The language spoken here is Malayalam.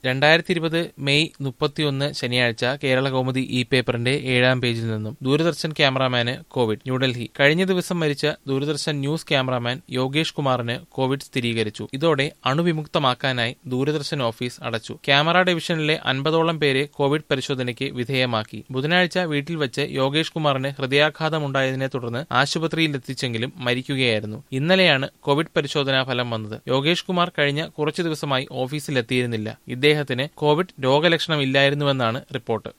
രണ്ടായിരത്തി ഇരുപത് മെയ് മുപ്പത്തിയൊന്ന് ശനിയാഴ്ച കേരള കൗമുദി ഇ പേപ്പറിന്റെ ഏഴാം പേജിൽ നിന്നും ദൂരദർശൻ ക്യാമറാമാന് കോവിഡ് ന്യൂഡൽഹി കഴിഞ്ഞ ദിവസം മരിച്ച ദൂരദർശൻ ന്യൂസ് ക്യാമറാമാൻ യോഗേഷ് കുമാറിന് കോവിഡ് സ്ഥിരീകരിച്ചു ഇതോടെ അണുവിമുക്തമാക്കാനായി ദൂരദർശൻ ഓഫീസ് അടച്ചു ക്യാമറ ഡിവിഷനിലെ അൻപതോളം പേരെ കോവിഡ് പരിശോധനയ്ക്ക് വിധേയമാക്കി ബുധനാഴ്ച വീട്ടിൽ വെച്ച് യോഗേഷ് കുമാറിന് ഹൃദയാഘാതമുണ്ടായതിനെ തുടർന്ന് ആശുപത്രിയിലെത്തിച്ചെങ്കിലും മരിക്കുകയായിരുന്നു ഇന്നലെയാണ് കോവിഡ് പരിശോധനാ ഫലം വന്നത് യോഗേഷ് കുമാർ കഴിഞ്ഞ കുറച്ചു ദിവസമായി ഓഫീസിലെത്തിയിരുന്നില്ല ഇദ്ദേഹത്തിന് കോവിഡ് രോഗലക്ഷണമില്ലായിരുന്നുവെന്നാണ് റിപ്പോർട്ട്